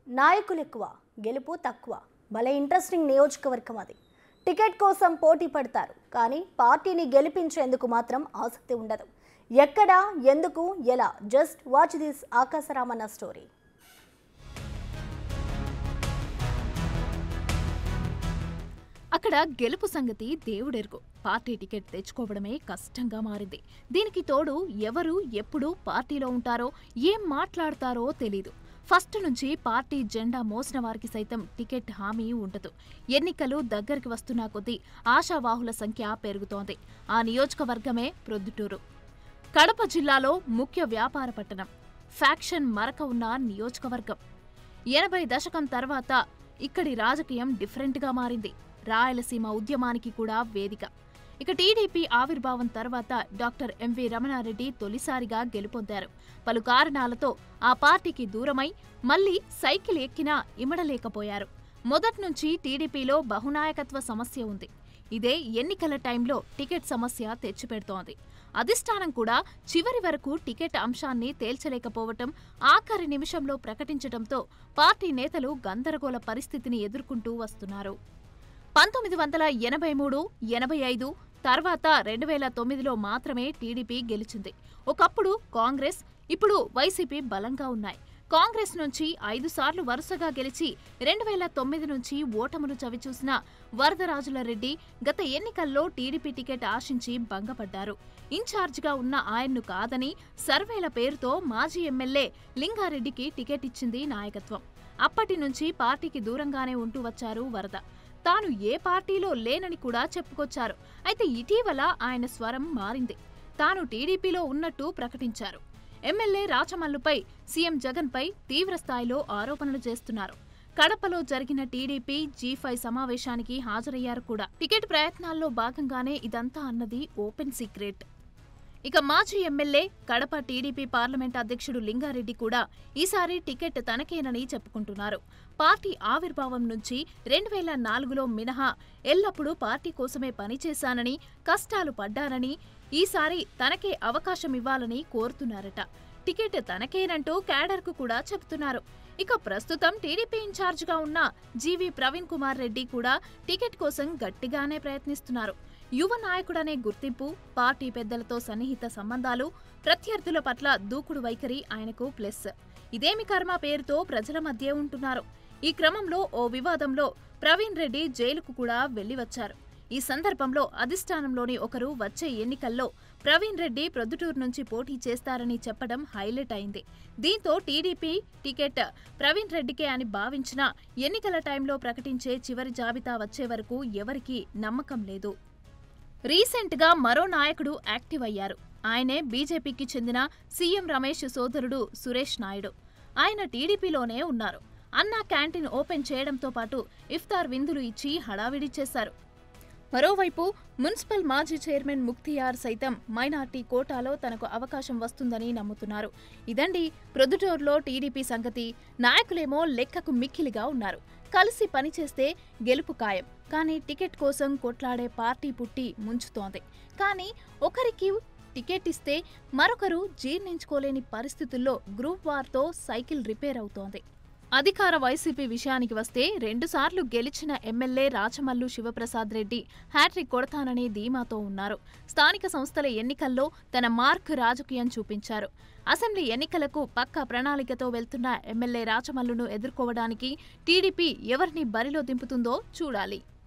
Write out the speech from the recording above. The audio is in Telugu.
నాయకులు ఎక్కువ గెలుపు తక్కువ భలే ఇంట్రెస్టింగ్ నియోజకవర్గం అది టికెట్ కోసం పోటీ పడతారు కానీ పార్టీని గెలిపించేందుకు మాత్రం ఆసక్తి ఉండదు ఎక్కడ ఎందుకు ఎలా just watch this Akasharamanna story అక్కడ గెలుపు సంగతి దేవుడెరుగు పార్టీ టికెట్ తెచ్చుకోవడమే కష్టంగా మారింది దీనికి తోడు ఎవరు ఎప్పుడు పార్టీలో ఉంటారో ఏం మాట్లాడతారో తెలీదు ఫస్ట్ నుంచి పార్టీ జెండా మోసిన వారికి సైతం టికెట్ హామీ ఉండదు ఎన్నికలు దగ్గరికి వస్తున్నా కొద్దీ ఆశావాహుల సంఖ్య పెరుగుతోంది ఆ నియోజకవర్గమే ప్రొద్దుటూరు కడప జిల్లాలో ముఖ్య వ్యాపార పట్టణం ఫ్యాక్షన్ మరక ఉన్న నియోజకవర్గం ఎనభై దశకం తర్వాత ఇక్కడి రాజకీయం డిఫరెంట్గా మారింది రాయలసీమ ఉద్యమానికి కూడా వేదిక ఇక టీడీపీ ఆవిర్భావం తర్వాత డాక్టర్ ఎంవి రమణారెడ్డి తొలిసారిగా గెలుపొందారు పలు కారణాలతో ఆ పార్టీకి దూరమై మళ్లీ సైకిల్ ఎక్కినా ఇమడలేకపోయారు మొదట్నుంచి టీడీపీలో బహునాయకత్వ సమస్య ఉంది ఇదే ఎన్నికల టైంలో టికెట్ సమస్య తెచ్చిపెడుతోంది అధిష్టానం కూడా చివరి వరకు టికెట్ అంశాన్ని తేల్చలేకపోవటం ఆఖరి నిమిషంలో ప్రకటించటంతో పార్టీ నేతలు గందరగోళ పరిస్థితిని ఎదుర్కొంటూ వస్తున్నారు పంతొమ్మిది వందల ఎనభై మూడు ఎనభై ఐదు తర్వాత రెండు వేల తొమ్మిదిలో మాత్రమే టీడీపీ గెలిచింది ఒకప్పుడు కాంగ్రెస్ ఇప్పుడు వైసీపీ బలంగా ఉన్నాయి కాంగ్రెస్ నుంచి ఐదు సార్లు వరుసగా గెలిచి రెండు వేల తొమ్మిది నుంచి ఓటములు చవిచూసిన వరదరాజుల రెడ్డి గత ఎన్నికల్లో టీడీపీ టికెట్ ఆశించి భంగపడ్డారు ఇన్ఛార్జిగా ఉన్న ఆయన్ను కాదని సర్వేల పేరుతో మాజీ ఎమ్మెల్యే లింగారెడ్డికి టికెట్ ఇచ్చింది నాయకత్వం అప్పటి నుంచి పార్టీకి దూరంగానే ఉంటూ వచ్చారు వరద తాను ఏ పార్టీలో లేనని కూడా చెప్పుకొచ్చారు అయితే ఇటీవల ఆయన స్వరం మారింది తాను టీడీపీలో ఉన్నట్టు ప్రకటించారు ఎమ్మెల్యే రాచమల్లుపై సీఎం జగన్పై తీవ్రస్థాయిలో ఆరోపణలు చేస్తున్నారు కడపలో జరిగిన టీడీపీ జీ ఫైవ్ సమావేశానికి హాజరయ్యారు కూడా టికెట్ ప్రయత్నాల్లో భాగంగానే ఇదంతా అన్నది ఓపెన్ సీక్రెట్ ఇక మాజీ ఎమ్మెల్యే కడప టీడీపీ పార్లమెంట్ అధ్యక్షుడు లింగారెడ్డి కూడా ఈసారి టికెట్ తనకేనని చెప్పుకుంటున్నారు పార్టీ ఆవిర్భావం నుంచి రెండు వేల నాలుగులో మినహా ఎల్లప్పుడూ పార్టీ కోసమే పనిచేశానని కష్టాలు పడ్డానని ఈసారి తనకే అవకాశం ఇవ్వాలని కోరుతున్నారట టికెట్ తనకేనంటూ క్యాడర్కు కూడా చెబుతున్నారు ఇక ప్రస్తుతం టీడీపీ ఇన్ఛార్జిగా ఉన్న జీవి ప్రవీణ్ కుమార్ రెడ్డి కూడా టికెట్ కోసం గట్టిగానే ప్రయత్నిస్తున్నారు యువ నాయకుడనే గుర్తింపు పార్టీ పెద్దలతో సన్నిహిత సంబంధాలు ప్రత్యర్థుల పట్ల దూకుడు వైఖరి ఆయనకు ప్లస్ ఇదేమి కర్మ పేరుతో ప్రజల మధ్య ఉంటున్నారు ఈ క్రమంలో ఓ వివాదంలో ప్రవీణ్ రెడ్డి జైలుకు కూడా వెళ్లి వచ్చారు ఈ సందర్భంలో అధిష్టానంలోని ఒకరు వచ్చే ఎన్నికల్లో ప్రవీణ్ రెడ్డి ప్రొద్దుటూరు నుంచి పోటీ చేస్తారని చెప్పడం హైలైట్ అయింది దీంతో టీడీపీ టికెట్ ప్రవీణ్ రెడ్డికే అని భావించినా ఎన్నికల టైంలో ప్రకటించే చివరి జాబితా వచ్చే వరకు ఎవరికీ నమ్మకం లేదు రీసెంట్గా మరో నాయకుడు యాక్టివ్ అయ్యారు ఆయనే బీజేపీకి చెందిన సీఎం రమేష్ సోదరుడు సురేష్ నాయుడు ఆయన టీడీపీలోనే ఉన్నారు అన్నా క్యాంటీన్ ఓపెన్ చేయడంతో పాటు ఇఫ్తార్ విందులు ఇచ్చి హడావిడి చేశారు మరోవైపు మున్సిపల్ మాజీ చైర్మన్ ముక్తియార్ సైతం మైనార్టీ కోటాలో తనకు అవకాశం వస్తుందని నమ్ముతున్నారు ఇదండి ప్రొద్దుటూరులో టీడీపీ సంగతి నాయకులేమో లెక్కకు మిక్కిలిగా ఉన్నారు కలిసి పనిచేస్తే గెలుపు ఖాయం కానీ టికెట్ కోసం కొట్లాడే పార్టీ పుట్టి ముంచుతోంది కానీ ఒకరికి టికెట్ ఇస్తే మరొకరు జీర్ణించుకోలేని పరిస్థితుల్లో గ్రూప్ వార్తో సైకిల్ రిపేర్ అవుతోంది అధికార వైసీపీ విషయానికి వస్తే రెండుసార్లు గెలిచిన ఎమ్మెల్యే రాచమల్లు శివప్రసాద్ రెడ్డి హ్యాట్రిక్ కొడతాననే ధీమాతో ఉన్నారు స్థానిక సంస్థల ఎన్నికల్లో తన మార్క్ రాజకీయం చూపించారు అసెంబ్లీ ఎన్నికలకు పక్కా ప్రణాళికతో వెళ్తున్న ఎమ్మెల్యే రాచమల్లును ఎదుర్కోవడానికి టీడీపీ ఎవరిని బరిలో దింపుతుందో చూడాలి